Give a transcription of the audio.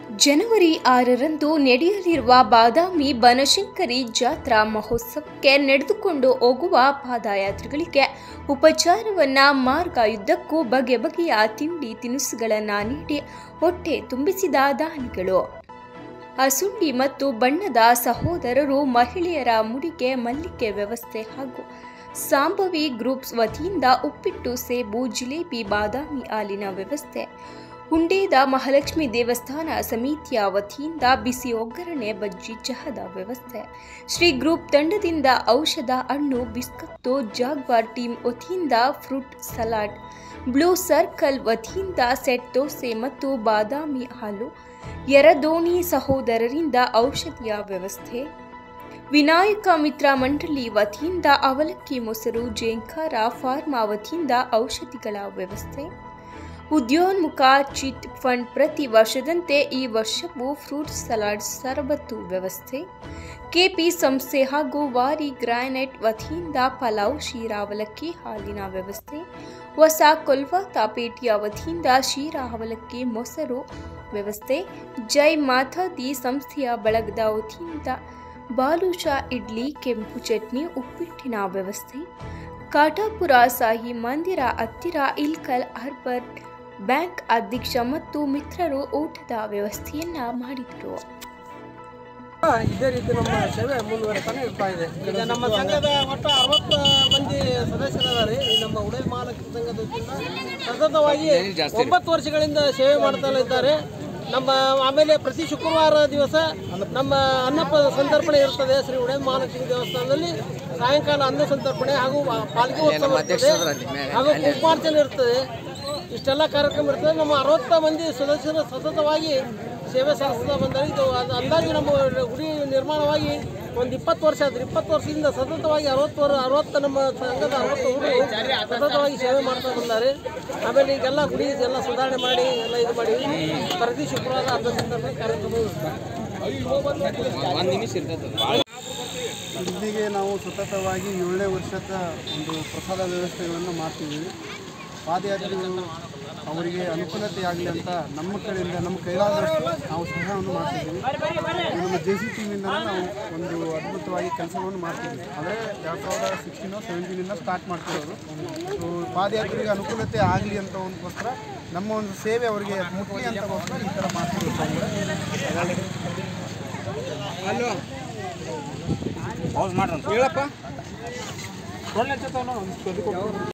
ಜನವರಿ ಆರರಂದು ನಡೆಯಲಿರುವ ಬಾದಾಮಿ ಬನಶಂಕರಿ ಜಾತ್ರಾ ಮಹೋತ್ಸವಕ್ಕೆ ನಡೆದುಕೊಂಡು ಹೋಗುವ ಪಾದಯಾತ್ರಿಗಳಿಗೆ ಉಪಚಾರವನ್ನ ಮಾರ್ಗಯುದ್ದಕ್ಕೂ ಬಗೆ ಬಗೆಯ ತಿಂಡಿ ತಿನಿಸುಗಳನ್ನು ನೀಡಿ ಹೊಟ್ಟೆ ತುಂಬಿಸಿದ ದಾನಿಗಳು ಅಸುಂಡಿ ಮತ್ತು ಬಣ್ಣದ ಸಹೋದರರು ಮಹಿಳೆಯರ ಮುಡಿಗೆ ಮಲ್ಲಿಗೆ ವ್ಯವಸ್ಥೆ ಹಾಗೂ ಸಾಂಬವಿ ಗ್ರೂಪ್ಸ್ ವತಿಯಿಂದ ಉಪ್ಪಿಟ್ಟು ಸೇಬು ಜಿಲೇಬಿ ಬಾದಾಮಿ ಹಾಲಿನ ವ್ಯವಸ್ಥೆ ಹುಂಡೇದ ಮಹಾಲಕ್ಷ್ಮಿ ದೇವಸ್ಥಾನ ಸಮಿತಿಯ ವತಿಯಿಂದ ಬಿಸಿ ಒಗ್ಗರಣೆ ಬಜ್ಜಿ ಚಹದ ವ್ಯವಸ್ಥೆ ಶ್ರೀ ಗ್ರೂಪ್ ತಂಡದಿಂದ ಔಷಧ ಹಣ್ಣು ಬಿಸ್ಕತ್ತು ಜಾಗ್ವಾರ್ ಟೀಮ್ ವತಿಯಿಂದ ಫ್ರೂಟ್ ಸಲಾಡ್ ಬ್ಲೂ ಸರ್ಕಲ್ ವತಿಯಿಂದ ಸೆಟ್ ದೋಸೆ ಮತ್ತು ಬಾದಾಮಿ ಹಾಲು ಯರದೋಣಿ ಸಹೋದರರಿಂದ ಔಷಧಿಯ ವ್ಯವಸ್ಥೆ ವಿನಾಯಕ ಮಿತ್ರ ಮಂಡಳಿ ವತಿಯಿಂದ ಅವಲಕ್ಕಿ ಮೊಸರು ಜೇಂಕಾರ ಫಾರ್ಮಾ ವತಿಯಿಂದ ಔಷಧಿಗಳ ವ್ಯವಸ್ಥೆ ಉದ್ಯೋನ್ಮುಖ ಚಿಟ್ ಫಂಡ್ ಪ್ರತಿ ವರ್ಷದಂತೆ ಈ ವರ್ಷವೂ ಫ್ರೂಟ್ ಸಲಾಡ್ ಸರಬತ್ತು ವ್ಯವಸ್ಥೆ ಕೆಪಿ ಸಂಸ್ಥೆ ಹಾಗೂ ವಾರಿ ಗ್ರಾನೈಟ್ ವತಿಯಿಂದ ಪಲಾವ್ ಶೀರಾ ಅವಲಕ್ಕಿ ಹಾಲಿನ ವ್ಯವಸ್ಥೆ ಹೊಸ ಕೊಲ್ವಾತಾ ಪೇಟೆಯ ವತಿಯಿಂದ ಶೀರಾ ಅವಲಕ್ಕಿ ಮೊಸರು ವ್ಯವಸ್ಥೆ ಜೈ ಮಾತಾದಿ ಸಂಸ್ಥೆಯ ಬಳಗದ ವತಿಯಿಂದ ಬಾಲುಷಾ ಇಡ್ಲಿ ಕೆಂಪು ಚಟ್ನಿ ಉಪ್ಪಿಟ್ಟಿನ ವ್ಯವಸ್ಥೆ ಕಾಟಾಪುರ ಸಾಯಿ ಮಂದಿರ ಹತ್ತಿರ ಇಲ್ಕಲ್ ಅರ್ಬರ್ ಬ್ಯಾಂಕ್ ಅಧ್ಯಕ್ಷ ಮತ್ತು ಮಿತ್ರರು ಊಟದ ವ್ಯವಸ್ಥೆಯನ್ನ ಮಾಡಿದರು ಇದೇ ರೀತಿ ನಮ್ಮ ಸೇವೆ ಮುಂದುವರಿತಾನೆ ಇರ್ತಾ ಇದೆ ಈಗ ನಮ್ಮ ಸಂಘದ ಒಟ್ಟು ಅರವತ್ತು ಮಂದಿ ಸದಸ್ಯರಿದ್ದಾರೆ ಈ ನಮ್ಮ ಉಡೇಲ್ ಮಹಾಲಕ್ಷ್ಮಿ ಸಂಘದ ವತಿಯಿಂದ ಸತತವಾಗಿ ಒಂಬತ್ತು ವರ್ಷಗಳಿಂದ ಸೇವೆ ಮಾಡ್ತಾ ಇದ್ದಾರೆ ನಮ್ಮ ಆಮೇಲೆ ಪ್ರತಿ ಶುಕ್ರವಾರ ದಿವಸ ನಮ್ಮ ಅನ್ನಪ್ಪ ಸಂತರ್ಪಣೆ ಇರ್ತದೆ ಶ್ರೀ ಉಡೇಲ್ ಮಹಾಲಕ್ಷ್ಮಿ ದೇವಸ್ಥಾನದಲ್ಲಿ ಸಾಯಂಕಾಲ ಅನ್ನ ಸಂತರ್ಪಣೆ ಹಾಗೂ ಪಾಲ್ಗೆ ಉತ್ಸವ ಇರ್ತದೆ ಹಾಗೂ ಕುಂಕುಮಾರ್ಚನೆ ಇರ್ತದೆ ಇಷ್ಟೆಲ್ಲ ಕಾರ್ಯಕ್ರಮ ಇರ್ತದೆ ನಮ್ಮ ಅರವತ್ತು ಮಂದಿ ಸದಸ್ಯರು ಸತತವಾಗಿ ಸೇವೆ ಸಲ್ಲಿಸ್ತಾ ಬಂದರೆ ಇದು ಅದು ಅಂದಾಜು ನಮ್ಮ ಗುಡಿ ನಿರ್ಮಾಣವಾಗಿ ಒಂದು ಇಪ್ಪತ್ತು ವರ್ಷ ಆದ್ರೆ ಇಪ್ಪತ್ತು ವರ್ಷದಿಂದ ಸತತವಾಗಿ ಅರವತ್ತು ವರ್ಷ ಅರವತ್ತು ನಮ್ಮ ಸಂಘದ ಅರವತ್ತು ಹುಡುಗರು ಸತತವಾಗಿ ಸೇವೆ ಮಾಡ್ತಾ ಬಂದ್ದಾರೆ ಆಮೇಲೆ ಈಗೆಲ್ಲ ಗುಡಿ ಎಲ್ಲ ಸುಧಾರಣೆ ಮಾಡಿ ಎಲ್ಲ ಇದು ಮಾಡಿ ಪ್ರತಿ ಶುಕ್ರವಾರ ಅರ್ಧ ಸಂದರ್ಭ ಕಾರ್ಯಕ್ರಮ ಇರುತ್ತೆ ಇಲ್ಲಿಗೆ ನಾವು ಸತತವಾಗಿ ಏಳನೇ ವರ್ಷದ ಒಂದು ಪ್ರಸಾದ ವ್ಯವಸ್ಥೆಗಳನ್ನು ಮಾಡ್ತಿದ್ದೀವಿ ಪಾದಯಾತ್ರಿಗಳು ಅವರಿಗೆ ಅನುಕೂಲತೆಯಾಗಲಿ ಅಂತ ನಮ್ಮ ಕಡೆಯಿಂದ ನಮ್ಮ ಕೈಲಾದಷ್ಟು ನಾವು ಸಹಾಯವನ್ನು ಮಾಡ್ತಿದ್ದೀವಿ ಇದು ನಮ್ಮ ಜೆ ಸಿ ಟೀಮಿಂದ ನಾವು ಒಂದು ಅದ್ಭುತವಾಗಿ ಕೆಲಸವನ್ನು ಮಾಡ್ತಿದ್ದೀವಿ ಅಂದರೆ ಎರಡು ಸಾವಿರದ ಸಿಕ್ಸ್ಟೀನೋ ಸೆವೆಂಟೀನಿಂದ ಸ್ಟಾರ್ಟ್ ಮಾಡ್ತಿರೋದು ಸೊ ಪಾದಯಾತ್ರಿಗೆ ಅನುಕೂಲತೆ ಆಗಲಿ ಅಂತ ಒಂದಕ್ಕೋಸ್ಕರ ನಮ್ಮ ಒಂದು ಸೇವೆ ಅವರಿಗೆ ಮುಟ್ಲಿ ಅಂತಗೋಸ್ಕರ ಈ ಥರ ಮಾಡ್ತಿದ್ದೀವಿ ಹೇಳಪ್ಪ